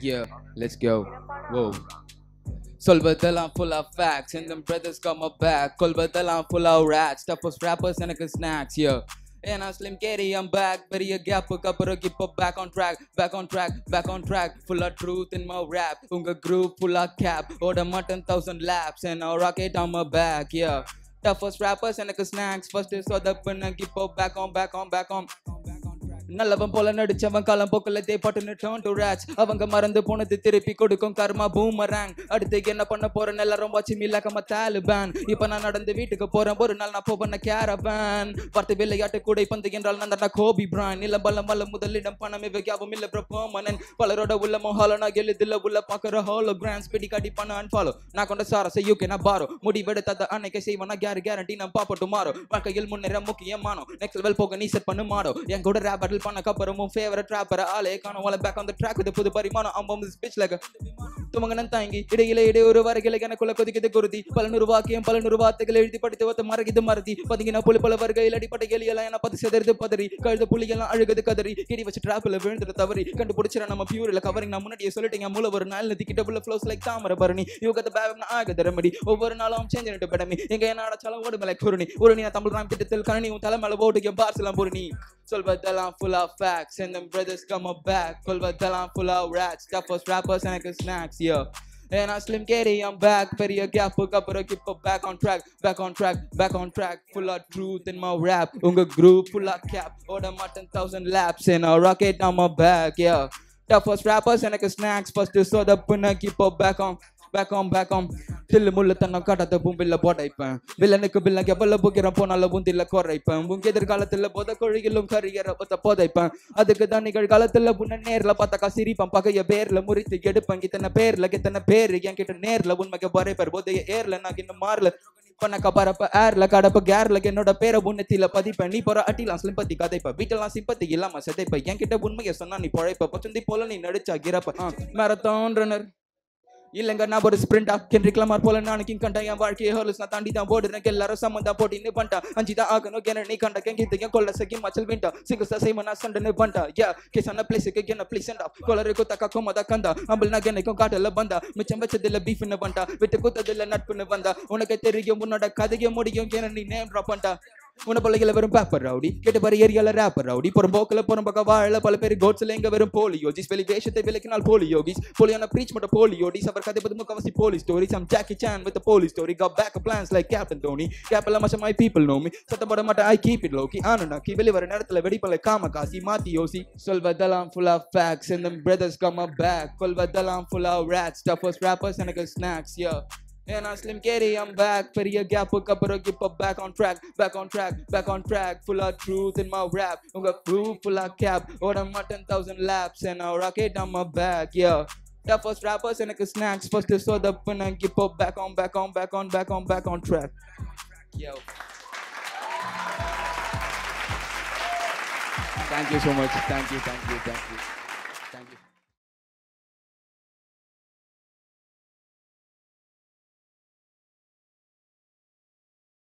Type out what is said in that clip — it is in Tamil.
Yeah, let's go. Whoa. சொல்வதெல்லாம் full of facts and them brothers come up back கொள்வதெல்லாம் full of rats toughest rappers எனக்கு snacks yeah and I slim carry I'm back பெரிய கேப்புக்கு அப்புறம் இப்போ back on track back on track back on track full of truth in my rap உங்க group full of cap ஓட மாட்டன் thousand laps and I'll rock it on my back yeah toughest rappers எனக்கு snacks first சொதப்புன்னு இப்போ back on back on back on நல்லவன் போல நடிச்சவன் காலம் போக்குல தே பட்டுன்னு டேர்ன் டு ரேட்ச் அவங்க மறந்து போனது திருப்பி கொடுக்கும் கர்மா பூமராங் அடுத்து என்ன பண்ண போறேன் எல்லாரும் வாட்சி மில்லாக்கம தாலிபான் இப்ப நான் நடந்து வீட்டுக்கு போறேன் ஒரு நாள் நான் போவேன் கேரவான் பார்த்து விளையாட்டு கூட பந்து என்றால் நான் தான் கோபி பிரான் இல்ல பலம் பல முதலிடம் பணம் இவையாவும் இல்ல பிரபோமனன் பலரோட உள்ள மோஹால நான் எழுதுல உள்ள பாக்குற ஹாலோ கிராண்ட்ஸ் பிடி காட்டி பண்ண அன்ஃபாலோ நான் கொண்ட சார செய்யுக்கே நான் பாரோ முடிவெடுத்தத அன்னைக்கு செய்வேன் கேரு கேரண்டி நான் பாப்பட்டு மாறோ வாழ்க்கையில் முன்னேற முக்கியமானோ நெக்ஸ்ட் லெவல் போக நீ செட் பண்ணு மாறோ என் கூட ரேப் பேட்டில் பண்ண கப்புறமும் ஃபேவரட் ரேப்பர் ஆளே காணும் வள பேக் ஆன் த ட்ராக் இது புது பரிமாணம் அம்பம் ஸ்பீச் லைக் துமங்கனன் தாங்கி இடையில இடையொரு வரைகளை எனக்குள்ள கொதிக்குது குருதி பல நூறு வாக்கியம் பல நூறு வார்த்தைகள் எழுதி படித்து ஒத்த மறக்குது மறதி பதுங்கின புலி பல வருகையில் அடிப்பட்ட எலியெல்லாம் என்ன பத்து செதறது பதறி கழுத புலியெல்லாம் அழுகுது கதறி கிடி வச்சு ட்ராப்ல விழுந்துட்டு தவறி கண்டுபிடிச்சிட நம்ம பியூர்ல கவரிங் நான் முன்னாடியே சொல்லிட்டீங்க மூல ஒரு நாள் நதிக்கிட்ட உள்ள ஃப்ளோஸ் லைக் தாமர பரணி யுகத்த பேக் நான் ஆகுது ரெமடி ஒவ்வொரு நாளும் சேஞ்ச் பண்ணிட்டு பெடமி எங்க என்ன அடைச்சாலும் ஓடு மேலே குருணி ஒரு நீ தமிழ் ராம் திட்டத்தில் கரணி உன் தலை மேல ஓட்டுக்க பார்சலாம் புரணி சொல்வதெல்லாம் full of facts and them brothers come up back சொல்வதெல்லாம் full of rats toughest rappers எனக்கு snacks yeah and I slim carry I'm back பெரிய gap அப்புறம் இப்போ back on track back on track back on track full of truth in my rap உங்க group full of cap ஓட மாட்டன் thousand laps and I rock it on my back yeah toughest rappers எனக்கு snacks first சொதப்புன இப்போ back on back on back on தில்லு முள்ளு தன்னம் காட்டாத பூம்பில்ல போடைப்பேன் வில்லனுக்கு பில்ல கெப்பல்ல புக்கிறேன் போனால பூந்தில்ல குறைப்பேன் உங்க எதிர்காலத்துல போத கொழிகளும் கரியற ஒத்த போதைப்பேன் அதுக்கு தான் நிகழ்காலத்துல புண்ண நேர்ல பார்த்தாக்கா சிரிப்பேன் பகைய பேர்ல முறித்து எடுப்பேன் இத்தனை பேர்ல இத்தனை பேர் என்கிட்ட நேர்ல உண்மைக்கு பறைப்பர் போதைய ஏர்ல நான் இன்னும் மாறல பண்ணக்கா பரப்ப ஏர்ல கடப்ப கேர்ல என்னோட பேரை உன்னத்தில பதிப்பேன் நீ போற அட்டிலாம் சிம்பத்தி கதைப்ப வீட்டெல்லாம் சிம்பத்தி இல்லாம சிதைப்ப என்கிட்ட உண்மையை சொன்னா நீ பழைப்ப பச்சந்தி போல நீ நடிச்சா கிரப்ப மேரத்தான் ரன்னர் இல்லைங்க நான் ஒரு ஸ்பிரிண்டா கென்ரிக் லமார் போல நான் கிங் கண்டா என் வாழ்க்கையை ஹர்ல்ஸ் நான் தாண்டி தான் போடுறேன் எல்லாரும் சம்மந்தம் போட்டின்னு பண்ணிட்டா அஞ்சு தான் ஆகணும் கென நீ கண்ட கெங்கி தைக்க கொள்ள சகி மச்சல் விண்டா சிங்க சசை நான் சண்டனு பண்ணிட்டா யா கேசான பிளேஸுக்கு என்ன பிளேஸ் அண்டா கொலருக்கு தக்கா கோமதா கந்தா அம்பல் நான் கெனைக்கும் காட்டல பந்தா மிச்சம் வச்சதில்ல பீஃப்னு பண்ணிட்டா விட்டு குத்ததில்ல நட்புன்னு வந்தா உனக்கு தெரியும் உன்னோட கதைய முடியும் கென நீ நேம் ட்ராப் பண்ணிட்டா உன பிள்ளைகள வெறும் பேப்பர் ரவுடி கேட்டு பாரு ஏரியால ரேப்பர் ரவுடி புறம்போக்கில் புறம்பக்க வாழ பல பேர் கோட்ஸ்ல எங்க வெறும் போலி யோகிஸ் வெளி வேஷத்தை விலக்கினால் போலி யோகிஸ் போலியான பிரீச் மட்டும் போலி யோடிஸ் அவர் கதை பத்தி முக்கவாசி போலி stories I'm Jackie Chan with the police story got back plans like Captain Tony கேப்பல மச்ச my people know me சத்தப்பட மாட்டேன் I keep it low key ஆனுனாக்கி வெளிவர நேரத்துல வெடிப்பல காம காசி மாத்தி யோசி சொல்வதெல்லாம் full of facts and them brothers come up back கொள்வதெல்லாம் full of rats toughest rappers எனக்கு snacks yeah And I slim carry, I'm back. பெரிய gap அப்புறம் இப்போ back on track, back on track, back on track. Full of truth in my rap. உங்க proof full of cap. ஓட மாட்டேன் thousand laps and I rock it on my back, yeah. Toughest rappers எனக்கு snacks first சொதப்புன இப்போ back on, back on, back on, back on, back on track. Yo. Thank you so much. Thank you, thank you, thank you.